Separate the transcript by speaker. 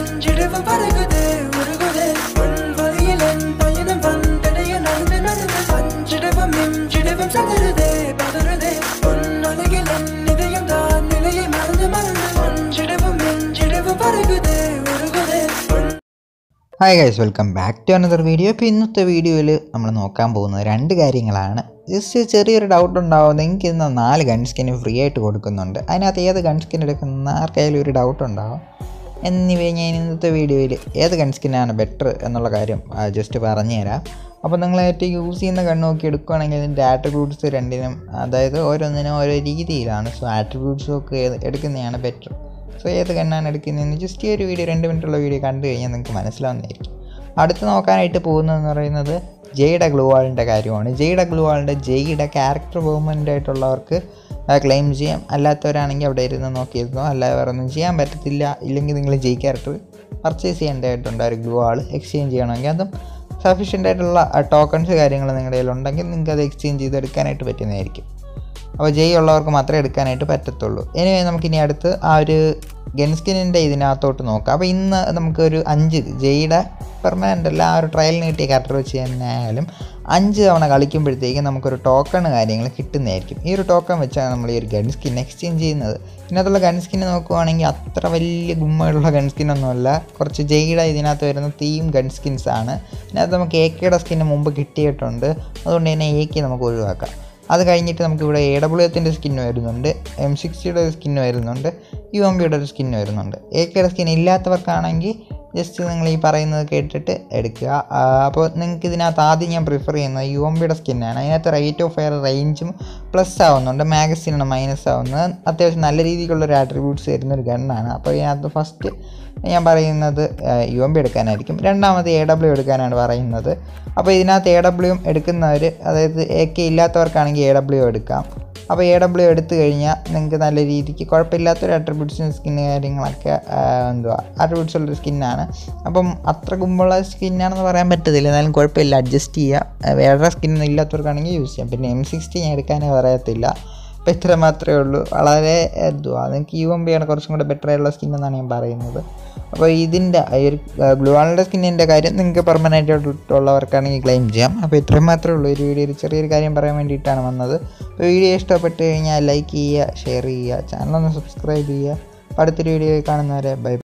Speaker 1: நெஞ்சிடவும் பறகுதே உருகுதே உன் வழியில் என் பயணம் வந்தடைய நடந்து நடந்து அஞ்சிடவும் நெஞ்சிடவும் சதறுதே பதறுதே உன் அழகில் என் இதயம் தான் நிலையை மறந்து மறந்து அஞ்சிடவும் நெஞ்சிடவும் பறகுதே உருகுதே உன்
Speaker 2: hi guys welcome back to another video ഇപ്പോൾ ഇന്നത്തെ വീഡിയോയിൽ നമ്മൾ നോക്കാൻ പോകുന്നത് രണ്ട് കാര്യങ്ങളാണ് ജസ്റ്റ് ചെറിയൊരു ഡൗട്ട് ഉണ്ടാവും നിങ്ങൾക്ക് ഇന്ന് നാല് ഗൺ സ്കിന് ഫ്രീ ആയിട്ട് കൊടുക്കുന്നുണ്ട് അതിനകത്ത് ഏത് ഗൺ സ്കിൻ എടുക്കുന്ന ആർക്കായാലും ഒരു ഡൗട്ട് ഉണ്ടാവും എന്നിവയെ ഞാൻ ഇന്നത്തെ വീഡിയോയിൽ ഏത് ഗൺ സ്കിന്നാണ് ബെറ്റർ എന്നുള്ള കാര്യം ജസ്റ്റ് പറഞ്ഞുതരാം അപ്പോൾ നിങ്ങൾ ഏറ്റവും യൂസ് ചെയ്യുന്ന ഗൺ നോക്കി എടുക്കുകയാണെങ്കിൽ ഇതിൻ്റെ ആട്രിബ്യൂട്ട്സ് രണ്ടിനും അതായത് ഓരോന്നിനും ഓരോ രീതിയിലാണ് സോ ആട്രിബ്യൂട്ട്സ് ഒക്കെ ഏത് എടുക്കുന്നതാണ് ബെറ്റർ സോ ഏത് കണ്ണാണ് എടുക്കുന്നതെന്ന് ജസ്റ്റ് ഈ ഒരു വീഡിയോ രണ്ട് മിനിറ്റുള്ള വീഡിയോ കണ്ടു കഴിഞ്ഞാൽ നിങ്ങൾക്ക് മനസ്സിലാവുന്നതായിരിക്കും അടുത്ത് നോക്കാനായിട്ട് പോകുന്നതെന്ന് പറയുന്നത് ജെയ്യുടെ ഗ്ലൂ വാളിൻ്റെ കാര്യമാണ് ജെയ്യുടെ ഗ്ലൂ വാളിൻ്റെ ജെയ്യുടെ ക്യാരക്ടർ മൂവ്മെൻ്റ് ആയിട്ടുള്ളവർക്ക് ക്ലെയിം ചെയ്യാം അല്ലാത്തവരാണെങ്കിൽ അവിടെ ഇരുന്ന് നോക്കിയിരുന്നോ അല്ലാതെ വേറെ ഒന്നും ചെയ്യാൻ പറ്റത്തില്ല ഇല്ലെങ്കിൽ നിങ്ങൾ ജെയ് ക്യാരക്ടർ പർച്ചേസ് ചെയ്യേണ്ടതായിട്ടുണ്ട് ആ ഒരു ഗ്ലൂ വാൾ എക്സ്ചേഞ്ച് ചെയ്യണമെങ്കിൽ അതും സഫീഷ്യൻ്റ് ആയിട്ടുള്ള ടോക്കൺസ് കാര്യങ്ങൾ നിങ്ങളുടെ കയ്യിലുണ്ടെങ്കിൽ നിങ്ങൾക്ക് അത് എക്സ്ചേഞ്ച് ചെയ്ത് എടുക്കാനായിട്ട് പറ്റുന്നതായിരിക്കും അപ്പോൾ ജയ് ഉള്ളവർക്ക് മാത്രമേ എടുക്കാനായിട്ട് പറ്റത്തുള്ളൂ ഇനി നമുക്കിനി അടുത്ത് ആ ഒരു ഗൺസ്കിനിൻ്റെ ഇതിനകത്തോട്ട് നോക്കാം അപ്പോൾ ഇന്ന് നമുക്കൊരു അഞ്ച് ജെയ്യുടെ പെർമനൻ്റ് അല്ല ആ ഒരു ട്രയലിന് കിട്ടിയ ക്യാരക്ടർ വെച്ച് തന്നെ ആയാലും അഞ്ച് തവണ കളിക്കുമ്പോഴത്തേക്കും നമുക്കൊരു ടോക്കൺ കാര്യങ്ങൾ കിട്ടുന്നതായിരിക്കും ഈ ഒരു ടോക്കൺ വെച്ചാണ് നമ്മൾ ഈ ഒരു ഗൺ സ്കിൻ എക്സ്ചേഞ്ച് ചെയ്യുന്നത് ഇതിനകത്തുള്ള ഗൺ സ്കിൻ നോക്കുവാണെങ്കിൽ അത്ര വലിയ ഗുമ്മയുള്ള ഗൺ സ്കിന്നൊന്നുമല്ല കുറച്ച് ജെയ്യുടെ ഇതിനകത്ത് വരുന്ന തീം ഗൺ സ്കിൻസ് ആണ് ഇതിനകത്ത് നമുക്ക് എ കെയുടെ സ്കിന്ന് മുമ്പ് കിട്ടിയിട്ടുണ്ട് അതുകൊണ്ട് തന്നെ എ കെ നമുക്ക് ഒഴിവാക്കാം അത് കഴിഞ്ഞിട്ട് നമുക്കിവിടെ എ ഡബ്ല്യു എത്തിൻ്റെ സ്കിന്ന് വരുന്നുണ്ട് എം സിക്സ്റ്റിയുടെ ഒരു സ്കിന്ന് വരുന്നുണ്ട് യു എം ബിയുടെ ഒരു സ്കിന്ന് വരുന്നുണ്ട് എ കെയുടെ സ്കിൻ ഇല്ലാത്തവർക്കാണെങ്കിൽ ജസ്റ്റ് നിങ്ങൾ ഈ പറയുന്നത് കേട്ടിട്ട് എടുക്കുക ആ, അപ്പോൾ നിങ്ങൾക്ക് ഇതിനകത്ത് ആദ്യം ഞാൻ പ്രിഫർ ചെയ്യുന്നത് യു എം ബിയുടെ സ്കിന്നാണ് അതിനകത്ത് റേറ്റ് ഓഫ് ഫയർ റേഞ്ചും പ്ലസ് ആവുന്നുണ്ട് മാഗസിനാണ് മൈനസ് ആവുന്നത് അത്യാവശ്യം നല്ല രീതിക്കുള്ള ഒരു ആട്രിബ്യൂട്ട്സ് വരുന്ന ഒരു ഗണ്ണാണ് അപ്പോൾ ഇതിനകത്ത് ഫസ്റ്റ് ഞാൻ പറയുന്നത് യു എം ബി എടുക്കാനായിരിക്കും രണ്ടാമത് എ ഡബ്ല്യു എടുക്കാനാണ് പറയുന്നത് അപ്പോൾ ഇതിനകത്ത് എ ഡബ്ല്യു എടുക്കുന്നവർ അതായത് എ കെ ഇല്ലാത്തവർക്കാണെങ്കിൽ എ ഡബ്ല്യു എടുക്കാം അപ്പോൾ എ ഡബ്ല്യു എടുത്തു കഴിഞ്ഞാൽ നിങ്ങൾക്ക് നല്ല രീതിക്ക് കുഴപ്പമില്ലാത്തൊരു അട്രിബ്യൂട്ട്സ് സ്കിന്ന് കാര്യങ്ങളൊക്കെ ആ, എന്തുവാ അട്രിബ്യൂട്ട്സ് ഉള്ളൊരു സ്കിന്നാണ് അപ്പം അത്ര കുമ്പുള്ള സ്കിന്നാണെന്ന് പറയാൻ പറ്റത്തില്ല എന്നാലും കുഴപ്പമില്ല അഡ്ജസ്റ്റ് ചെയ്യുക വേറെ സ്കിന്നൊന്നും ഇല്ലാത്തവർക്കാണെങ്കിൽ യൂസ് ചെയ്യാം പിന്നെ എം സിക്സ്റ്റി ഞാൻ എടുക്കാനേ പറയത്തില്ല അപ്പോൾ ഇത്ര മാത്രമേ ഉള്ളൂ വളരെ എന്തുവാ നിങ്ങൾക്ക് യു എം ബി ആണ് കുറച്ചും കൂടെ ബെറ്റർ ആയിട്ടുള്ള സ്കിൻ എന്നാണ് ഞാൻ പറയുന്നത് അപ്പോൾ ഇതിൻ്റെ ഈ ഒരു ഗ്ലൂവാളിൻ്റെ സ്കിന്നിൻ്റെ കാര്യം നിങ്ങൾക്ക് പെർമനൻ്റ് ആയിട്ടുള്ളവർക്കാണെങ്കിൽ ക്ലെയിം ചെയ്യാം അപ്പോൾ ഇത്രയും മാത്രമേ ഉള്ളൂ ഒരു വീഡിയോ ഒരു ചെറിയൊരു കാര്യം പറയാൻ വേണ്ടിയിട്ടാണ് വന്നത് അപ്പോൾ വീഡിയോ ഇഷ്ടപ്പെട്ട് കഴിഞ്ഞാൽ ലൈക്ക് ചെയ്യുക ഷെയർ ചെയ്യുക ചാനലൊന്ന് സബ്സ്ക്രൈബ് ചെയ്യുക അപ്പോൾ അടുത്തൊരു വീഡിയോ കാണുന്നവരെ ബൈ